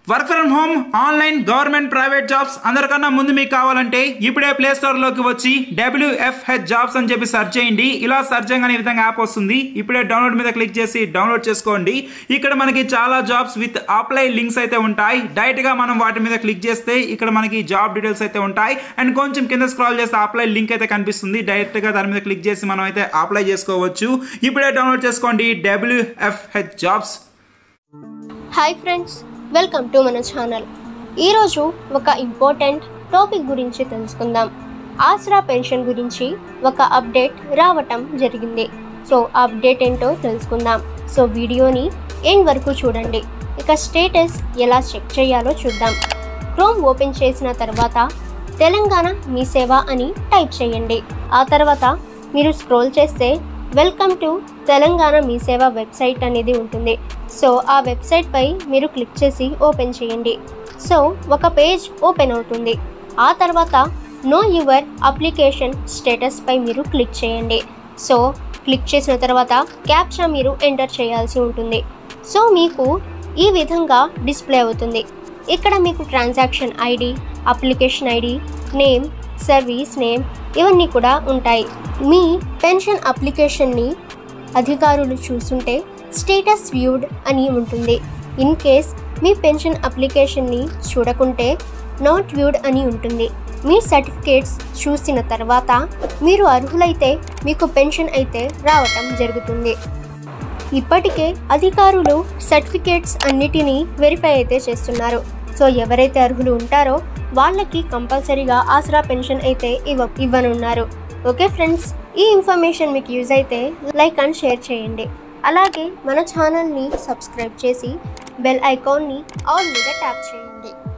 work from home online government private jobs అందరికన్నా ముందు మీకు కావాలంటే ఇప్పుడే ప్లే స్టోర్ లోకి వచ్చి డబ్ల్యూఎఫ్హెచ్ జాబ్స్ అని చెప్పి సెర్చ్ చేయండి ఇలా సెర్చ్ చేయగానే ఈ విధంగా యాప్ వస్తుంది ఇప్పుడే డౌన్లోడ్ మీద క్లిక్ చేసి డౌన్లోడ్ చేసుకోండి ఇక్కడ మనకి చాలా జాబ్స్ విత్ అప్లై లింక్స్ అయితే ఉంటాయి డైరెక్ట్ గా మనం వాటి మీద క్లిక్ చేస్తే ఇక్కడ మనకి జాబ్ డీటెయిల్స్ అయితే ఉంటాయి అండ్ కొంచెం కింద స్క్రాల్ చేస్తే అప్లై లింక్ అయితే కనిపిస్తుంది డైరెక్ట్ గా దాని మీద క్లిక్ చేసి మనం అయితే అప్లై చేసుకోవచ్చు ఇప్పుడే డౌన్లోడ్ చేసుకోండి WFH jobs hi friends welcome to మన ఛానల్ ఈరోజు ఒక ఇంపార్టెంట్ టాపిక్ గురించి తెలుసుకుందాం ఆసరా పెన్షన్ గురించి ఒక అప్డేట్ రావటం జరిగింది సో ఆ అప్డేట్ ఏంటో తెలుసుకుందాం సో వీడియోని ఎండ్ వరకు చూడండి ఇక స్టేటస్ ఎలా చెక్ చేయాలో చూద్దాం క్రోమ్ ఓపెన్ చేసిన తర్వాత తెలంగాణ మీ సేవ అని టైప్ చేయండి ఆ తర్వాత మీరు స్క్రోల్ చేస్తే వెల్కమ్ టు తెలంగాణ మీ సేవ వెబ్సైట్ అనేది ఉంటుంది సో ఆ వెబ్సైట్పై మీరు క్లిక్ చేసి ఓపెన్ చేయండి సో ఒక పేజ్ ఓపెన్ అవుతుంది ఆ తర్వాత నో యువర్ అప్లికేషన్ స్టేటస్పై మీరు క్లిక్ చేయండి సో క్లిక్ చేసిన తర్వాత క్యాప్చా మీరు ఎంటర్ చేయాల్సి ఉంటుంది సో మీకు ఈ విధంగా డిస్ప్లే అవుతుంది ఇక్కడ మీకు transaction ID application ID name service name ఇవన్నీ కూడా ఉంటాయి మీ పెన్షన్ అప్లికేషన్ని అధికారులు చూస్తుంటే స్టేటస్ వ్యూడ్ అని ఉంటుంది ఇన్ కేస్ మీ పెన్షన్ అప్లికేషన్ని చూడకుంటే నాట్ వ్యూడ్ అని ఉంటుంది మీ సర్టిఫికేట్స్ చూసిన తర్వాత మీరు అర్హులైతే మీకు పెన్షన్ అయితే రావటం జరుగుతుంది ఇప్పటికే అధికారులు సర్టిఫికేట్స్ అన్నిటినీ వెరిఫై అయితే చేస్తున్నారు సో ఎవరైతే అర్హులు ఉంటారో వాళ్ళకి కంపల్సరీగా ఆసరా పెన్షన్ అయితే ఇవ్వ ఇవ్వనున్నారు ఓకే ఫ్రెండ్స్ ఈ ఇన్ఫర్మేషన్ మీకు యూజ్ అయితే లైక్ అండ్ షేర్ చేయండి అలాగే మన ఛానల్ని సబ్స్క్రైబ్ చేసి బెల్ ఐకాన్ని ఆల్ మీద ట్యాప్ చేయండి